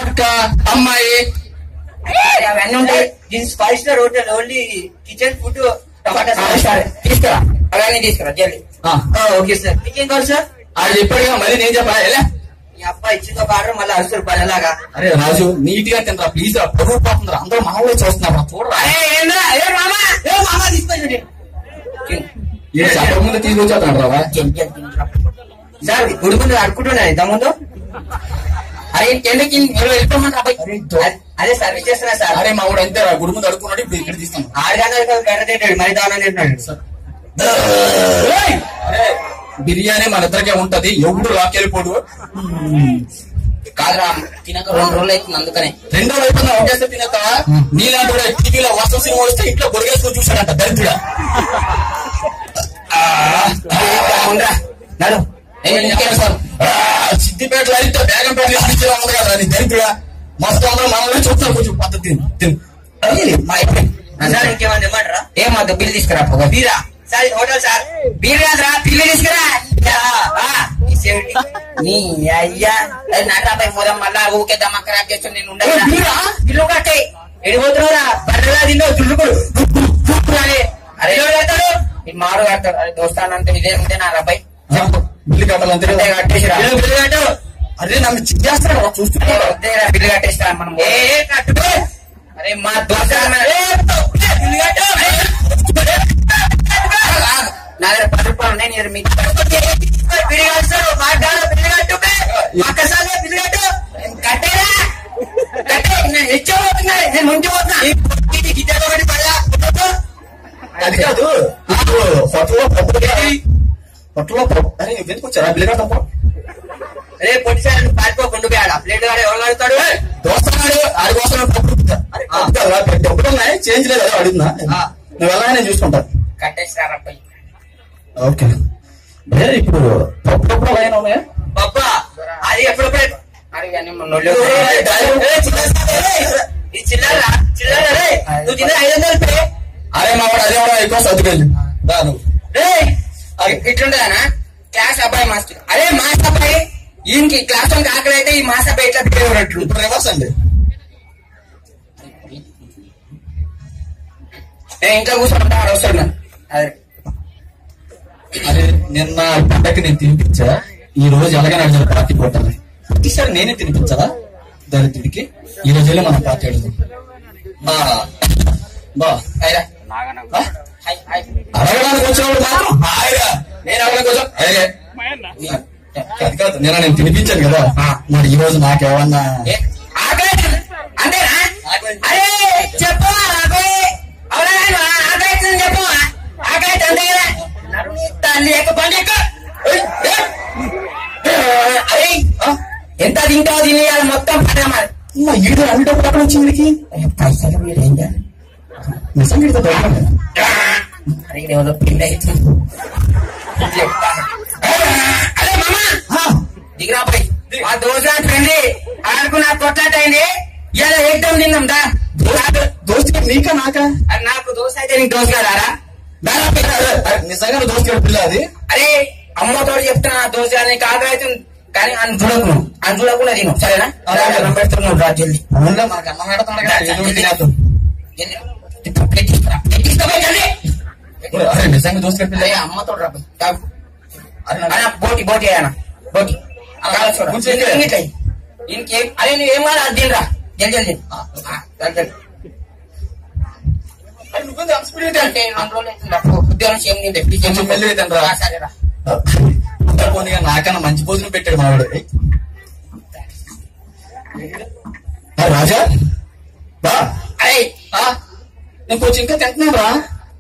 అక్క అమ్మాయి అరే, అవన్నీ ఉంటాయి this five star hotel only kitchen food tomato ఆ, సాస్ సరే తీసుకురా అవన్నీ తీసుకురా జల్దీ ఆ, ఓకే సార్ మీకేం కావాలి సార్ ఆడు చెప్పాడు కదా, మళ్ళీ నేను చెప్పాలి ఎలా మీ అబ్బాయి ఇచ్చింది ఒక ఆర్డర్ మళ్ళీ అరుసు రూపాయలు ఎలాగా అరే రాజు నీట్ గా తినరా ప్లీజ్ రా పొరుగు పోతుందిరా అందరూ మా ఊళ్ళో చూస్తున్నారు రా, చూడరా అరే ఏంద్రా ఏ మామా ఏ మామా తీసుకొని ఏ చెప్పక ముందు తీసుకొచ్చేస్తాను రా సార్ గుడికుంటూ అడుకుంటున్నాను ఇంతకుముందు అరే ఎందుకు మీరు వెళ్ళిపోమని అబ్బాయి అరే, దో- అదే- అదే సర్వీస్ చేస్తున్నా సార్ అరే మా ఊడు అంతే రా గుడి ముందు అడుక్కున్నాడు ఇప్పుడు ఇక్కడ తీస్తాను ఆరు గంటలకు గంట తింటాడు మరి దానం తింటున్నాడు ఏయ్! అరే, బిర్యానీ మన ఇద్దరికే ఉంటది ఎవడు రాకెళ్ళిపోడు కాదురా తినక రెండు రోజులు అవుతుంది అందుకనే రెండో వైపు ఒకేసారి తినేస్తావా నీలాంటి కూడా టీవీలో వస్త్ర సినిమా వస్తే ఇంట్లో బొడిగేసుకొని చూశాడంట దరిద్రుడా ఉండరా నడు ఏం చెప్పారు సార్ ఆ, సిద్దిపేటలో అయితే బేగంపేట తీసుకొచ్చేలా ఉంది కదా నీ దరిద్రుడా మొత్తం అందరూ మనల్ని చూస్తారు కొంచెం పద్ధతి తిను తిను అది మా అయిపోయింది. సార్ ఇంకేమన్నా ఇమ్మంటారా ఏమద్దు బిల్ తీసుకురా పొగ బీరా సార్ ఇది హోటల్ సార్ బీర్ కాదురా బిల్లు తీసుకురా యా, ఆ, ఈ సెవెంటీ. నీ అయ్యా నర్రాబాయి మూలం మళ్ళా ఊకే దమ్మ ఖరాబ్ చేస్తాను నేను ఉండను ఏ, బీరా? బిల్లు కట్టే ఎడిపోతున్నావురా బర్రెలా తిన్నావు చుట్టుకుడు అరే ఎవరు కడతాడు ఈ మాడు కడతాడు అరే దోస్తానంటే ఇదే ఉంటే నా రాబాయ్ ఆ, బిల్లు కట్టాలంతే అంతే కట్టేసిరా బిల్లు- బిల్లు కట్టు. అరే నన్ను చిక్కేస్తాడు రా, చూస్తున్నాడు వద్దేరా బిల్లు కట్టేస్తా మనం ఏ కట్టుకో అరే మా దోశ నా దగ్గర పది రూపాయలు ఉన్నాయి నేను మీకు బిల్లు కట్టాడు మా డాల బిల్లు కట్టు ఒక్కసారి బిల్లు కట్టు కట్టేరా కట్టే నేను ఇచ్చబోతున్నా నేను ముంచిపోతున్నా గిట్ట ఒకటి పడలా అది కాదు ఇప్పుడు హోటల్లో పప్పు ఏంటి? హోటల్లో పప్పు అరే నువ్వు ఎందుకు వచ్చారా బిల్లు కట్టపో రే పొట్టిసారి పారిపోకుండా పోయాడు ప్లేట్ గారు ఎవరు కడతాడు దోస్తున్నాడు ఆడి కోసం పప్పు అరే, పప్పు కాదురా, డబ్బులు ఉన్నాయి చేంజ్ లేదు అదే అడుగుతున్నా ఆ. నువ్వు ఎలా నేను చూసుకుంటా కట్టేసిరా అబ్బాయి ఓకే అరే ఇప్పుడు పప్పు డబ్బులు అలాగే ఉన్నాయా బాబా అది ఎప్పుడప్పుడే అరే కానీ మొన్నోళ్ళు ఏయ్, డ్రైవర్. ఏయ్, చిల్లర సార్, ఏయ్. ఇది చిల్లర చిల్లర రే నువ్వు తిన్న ఐదు వందలు పే అరే మా వాడు అదే వాడు ఎక్కువ సర్దుకెళ్ళి రా నువ్వు రే ఇట్లుండదానా క్లాస్ అబ్బాయి మాస్టర్ అరే మాస్ అబ్బాయి ఈయనకి క్లాస్ వన్ ఆకలి అయితే ఈ మాస్ అబ్బాయి ఇట్లా తిరిగేవాడు ఇప్పుడు రివర్స్ అండి నేను ఇంట్లో కూర్చోంటా ఆడ వస్తాడు అదే అరే నిన్న పండగకి నేను తినిపించా ఈ రోజు ఎలాగైనా అడిగిన పార్టీ కొట్టాలి ఈసారి నేనే తినిపించాలా దరిద్రుడికి ఈ రోజు వెళ్ళి మనం పార్టీ అడుగుదాం బా బా అయిరా ఆ? హై హై అడగడానికి వచ్చినప్పుడు మాత్రం హాయిగా నేను అడగడానికి వచ్చా అడిగే అది కాదు నేను నేను తినిపించాను కదా మరి ఈ రోజు నాకేమన్నా ఏ, ఆకలి అంతేనా అరే చెప్పు ఆకలి అవునా నాయనా? ఆకలి అవుతుందని చెప్పు ఆకలి అయితే అంతే కదా నడుము తల్లి ఎక్క బండి ఎక్క ఏయ్, ఏయ్. అరే ఆ, ఎంత తింటావు తినేయాలి మొత్తం పడగా మరి అమ్మా, ఈడు అన్ని డబ్బులు అక్కడ వచ్చింది వీడికి అరే, పైసలు మీరు ఏం చేయాలి? నిజంగా ఈడితో డబ్బులు ఉన్నాయా? అరే ఇది ఎవరో పిండి అవుతుంది అరే మామా ఆ, దిగిరా పోయి ఆ దోశ ఫ్రెండ్ ఆడుకున్న కొట్లాట అయింది ఇలా ఏకదం తిన్నాం దా దోస్తు నీకా నాకా అది నాకు దోశ అయితే నీకు దోశ కదారా దారా పిల్ల, అరే, నిజంగా దోస్తు గారి పిల్ల అది అరే అమ్మతో చెప్తున్నా దోశ నీకు ఆకలి అవుతుంది కానీ అని చూడకు నువ్వు అని చూడకుండా తిను సరేనా అలాగే. అన్నం పెడుతున్నావు రా జల్దీ అవునులే మనకు అన్నం పెడతాడు కదా ఏదో ఒకటి తినేద్దాం. జల్దీ. ఇప్పుడు ప్లేట్ తీసుకురా ప్లేట్ తీసుకోపోయి జల్దీ అరే నిజంగా దోస్తు గారి పిల్ల అరే అమ్మతో రా పోయి. తాగు. అరే నాకు- అన్న బోటి బోటి అన్న బోటి కాదు చూడు. కొంచెం ఇట్లా. ఇట్లా. ఇంకేం అరే నువ్వేం కాదు అది తినరా జల్దీ జల్దీ ఆ, ఆ, జల్దీ జల్దీ. అరే, నువ్వేంది అంత స్పీడ్ అయితే? అంటే రెండు రోజులు అవుతుంది అప్పుడు ఉద్యోగం చేయం నేను తెప్పి కొంచెం మెల్లిగా తినరా. ఆ, సరేరా అంతా పోనీగా నాకన్నా మంచి భోజనం పెట్టాడు మావాడు ఆ, రాజా బా అరే ఆ, నేను కొంచెం ఇంకా తింటున్నాను రా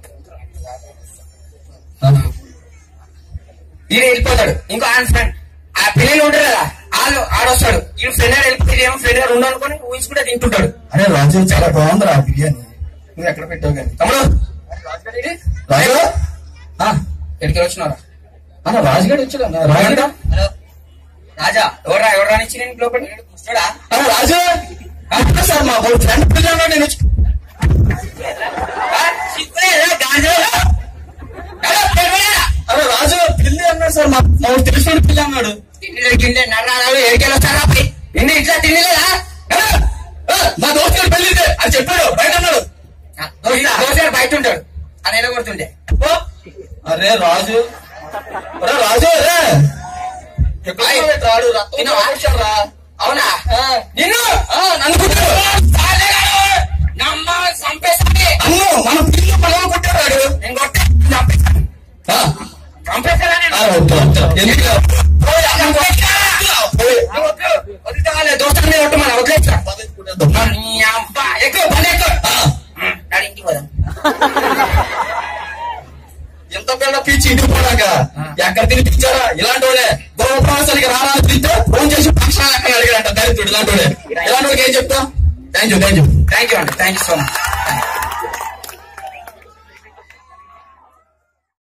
ఈయన వెళ్ళిపోతాడు ఇంకో ఆయన ఫ్రెండ్ ఆ పిల్లలు ఉంటారు కదా వాళ్ళు ఆడొస్తాడు ఈ ఫ్రెండ్ వెళ్ళిపోతే ఏమో ఫ్రెండ్ గారు ఉండాలనుకొని ఊహించుకుంటే తింటుంటాడు అరే రాజు చాలా బాగుంది రా బిర్యానీ నువ్వు ఎక్కడ పెట్టావు కానీ తమ్ముడు రాజు ఆ, ఎక్కడికి వచ్చినారా అన్న రాజుగాడు వచ్చాడు అన్న రాజుగా హలో రాజా ఎవరా ఎవరా ఇచ్చి నేను లోపల చూడా అరే రాజు ఆ, సార్ మా ఫ్రెండ్ పిల్లలు నేను వచ్చి అరే రాజు పిల్లి అన్నాడు సార్ మా మా తెలిసిన పిల్లి అన్నాడు తిండి గిన్నె నర్రాలు ఎడికెళ్ళి వస్తారా పోయి నిన్ను ఇట్లా తినలేదా మా దోస్తు గారు పెళ్లి ఇదే అని చెప్పాడు బయట అన్నాడు దోసారి బయట ఉంటాడు అని ఎలా కొడుతుంటే ఓ, అరే రాజు ఒరే రాజు రే ఎక్కడ ఆయ్. రాడు రక్తం తిన్నావా? వచ్చాడురా. అవునా ఆ. నిన్ను ఆ, నన్ను కొట్టాడు నమ్మ చంపేసాని అన్ను మన పిల్లలు పిల్లలు కొట్టాడు వాడు. నేను కొట్ట చంపేసాను ఆ, చంపేసానా నేను ఆ, వద్దు, వద్దు. ఎందుకు పోయి, అన్నం కొట్టా. పోయి. నువ్వు వద్దు. వదిలితే వాళ్ళే దోస్తుల మీద కొట్టు మన వదిలేస్తా నీ అబ్బ ఎక్కువ పని ఎక్కువ ఆ, నాడు ఇంటికి పోదాం ఎంత పిల్ల పీచి ఇంటికి పోడాక ఎక్కడ తినిపించారా ఇలాంటి వాళ్ళే గోపాలకి రారా అని తింటే ఫోన్ చేసి పక్షాలు ఎక్కడ అడిగాడంట దరిద్రుడు ఇలాంటి వాళ్ళే ఇలాంటి వాళ్ళకి ఏం చెప్తాం thank you thank you thank you అండి థ్యాంక్ యూ సో మచ్